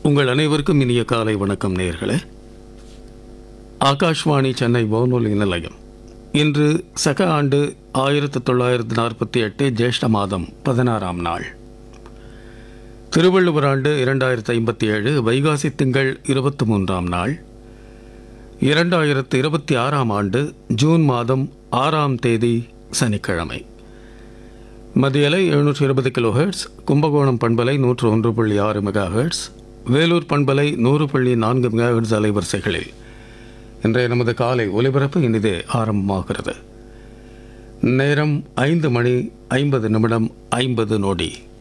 உங்கள் அனைவருக்கும் இனிய காலை வணக்கம் நேயர்களே ஆகாஷ்வாணி சென்னை வானொலி நிலையம் இன்று சக ஆண்டு ஆயிரத்து தொள்ளாயிரத்து நாற்பத்தி எட்டு ஜேஷ்ட மாதம் பதினாறாம் நாள் திருவள்ளுவர் ஆண்டு இரண்டாயிரத்து ஐம்பத்தி ஏழு வைகாசி திங்கள் இருபத்தி மூன்றாம் நாள் இரண்டாயிரத்து இருபத்தி ஆறாம் ஆண்டு ஜூன் மாதம் ஆறாம் தேதி சனிக்கிழமை மதியலை எழுநூற்றி இருபது கிலோ ஹெர்ட்ஸ் கும்பகோணம் பண்பலை நூற்று ஒன்று புள்ளி ஆறு மெகா ஹெர்ட்ஸ் வேலூர் பண்பலை நூறு புள்ளி நான்கு மெகா ஹெர்ட்ஸ் அலைவரிசைகளில் இன்றைய நமது காலை ஒலிபரப்பு இனிதே ஆரம்பமாகிறது நேரம் ஐந்து மணி ஐம்பது நிமிடம் ஐம்பது நொடி